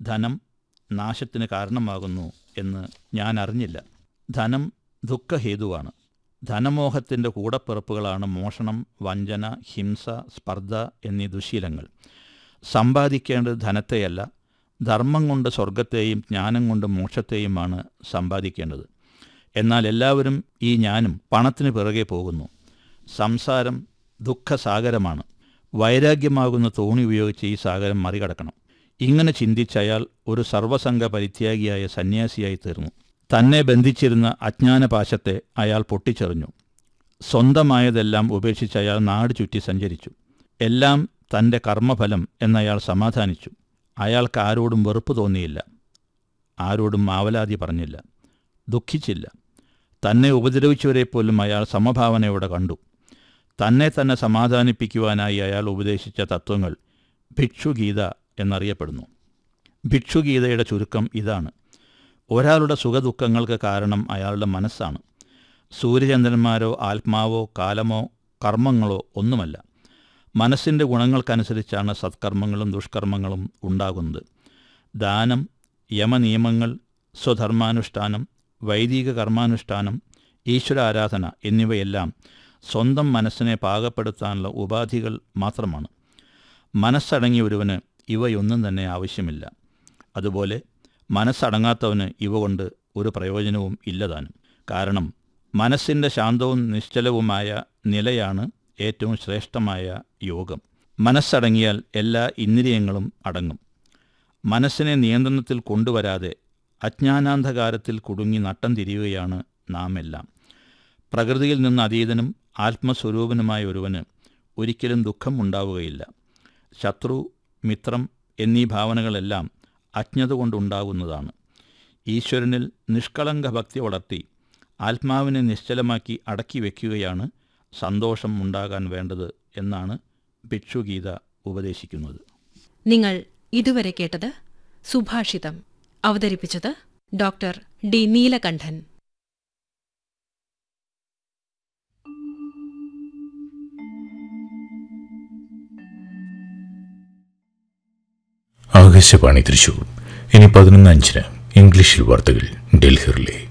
ധനം നാശത്തിന് കാരണമാകുന്നു എന്ന് ഞാൻ അറിഞ്ഞില്ല ധനം ദുഃഖഹേതുവാണ് ധനമോഹത്തിൻ്റെ കൂടപ്പിറപ്പുകളാണ് മോഷണം വഞ്ചന ഹിംസ സ്പർദ്ധ എന്നീ ദുശീലങ്ങൾ സമ്പാദിക്കേണ്ടത് ധനത്തെയല്ല ധർമ്മം കൊണ്ട് സ്വർഗത്തെയും ജ്ഞാനം കൊണ്ട് മോക്ഷത്തെയുമാണ് സമ്പാദിക്കേണ്ടത് എന്നാൽ എല്ലാവരും ഈ ഞാനും പണത്തിന് പിറകെ പോകുന്നു സംസാരം ദുഃഖസാഗരമാണ് വൈരാഗ്യമാകുന്ന തോണി ഉപയോഗിച്ച് ഈ സാഗരം മറികടക്കണം ഇങ്ങനെ ചിന്തിച്ച അയാൾ ഒരു സർവസംഘ പരിത്യാഗിയായ സന്യാസിയായി തീർന്നു തന്നെ ബന്ധിച്ചിരുന്ന അജ്ഞാനപാശത്തെ അയാൾ പൊട്ടിച്ചെറിഞ്ഞു സ്വന്തമായതെല്ലാം ഉപേക്ഷിച്ച് അയാൾ നാട് ചുറ്റി സഞ്ചരിച്ചു എല്ലാം തൻ്റെ കർമ്മഫലം എന്നയാൾ സമാധാനിച്ചു അയാൾക്ക് ആരോടും വെറുപ്പ് തോന്നിയില്ല ആരോടും ആവലാതി പറഞ്ഞില്ല ദുഃഖിച്ചില്ല തന്നെ ഉപദ്രവിച്ചവരെ പോലും അയാൾ സമഭാവനയോടെ കണ്ടു തന്നെ തന്നെ സമാധാനിപ്പിക്കുവാനായി അയാൾ ഉപദേശിച്ച തത്വങ്ങൾ ഭിക്ഷുഗീത എന്നറിയപ്പെടുന്നു ഭിക്ഷുഗീതയുടെ ചുരുക്കം ഇതാണ് ഒരാളുടെ സുഖദുഃഖങ്ങൾക്ക് കാരണം അയാളുടെ മനസ്സാണ് സൂര്യചന്ദ്രന്മാരോ ആത്മാവോ കാലമോ കർമ്മങ്ങളോ ഒന്നുമല്ല മനസ്സിൻ്റെ ഗുണങ്ങൾക്കനുസരിച്ചാണ് സത്കർമ്മങ്ങളും ദുഷ്കർമ്മങ്ങളും ഉണ്ടാകുന്നത് ദാനം യമനിയമങ്ങൾ സ്വധർമാനുഷ്ഠാനം വൈദിക കർമാനുഷ്ഠാനം ഈശ്വരാരാധന എന്നിവയെല്ലാം സ്വന്തം മനസ്സിനെ പാകപ്പെടുത്താനുള്ള ഉപാധികൾ മാത്രമാണ് മനസ്സടങ്ങിയ ഒരുവന് ഇവയൊന്നും തന്നെ ആവശ്യമില്ല അതുപോലെ മനസ്സടങ്ങാത്തവന് ഇവ കൊണ്ട് ഒരു പ്രയോജനവും ഇല്ലതാനും കാരണം മനസ്സിൻ്റെ ശാന്തവും നിശ്ചലവുമായ നിലയാണ് ഏറ്റവും ശ്രേഷ്ഠമായ യോഗം മനസ്സടങ്ങിയാൽ എല്ലാ ഇന്ദ്രിയങ്ങളും അടങ്ങും മനസ്സിനെ നിയന്ത്രണത്തിൽ കൊണ്ടുവരാതെ അജ്ഞാനാന്ധകാരത്തിൽ കുടുങ്ങി നട്ടം തിരിയുകയാണ് നാം എല്ലാം പ്രകൃതിയിൽ നിന്ന് അതീതനും ആത്മസ്വരൂപനുമായ ഒരുവന് ഒരിക്കലും ദുഃഖം ഉണ്ടാവുകയില്ല ശത്രു മിത്രം എന്നീ ഭാവനകളെല്ലാം അജ്ഞത കൊണ്ടുണ്ടാകുന്നതാണ് ഈശ്വരനിൽ നിഷ്കളങ്ക ഭക്തി വളർത്തി ആത്മാവിനെ നിശ്ചലമാക്കി അടക്കി വയ്ക്കുകയാണ് സന്തോഷം ഉണ്ടാകാൻ വേണ്ടത് എന്നാണ് ഭിക്ഷുഗീത ഉപദേശിക്കുന്നത് നിങ്ങൾ ഇതുവരെ കേട്ടത് സുഭാഷിതം അവതരിപ്പിച്ചത് ഡോക്ടർ ഡി നീലകണ്ഠൻ ആകാശവാണി തൃശൂർ ഇനി പതിനൊന്ന് അഞ്ചിന് ഇംഗ്ലീഷിൽ വാർത്തകൾ ഡൽഹിറിലെ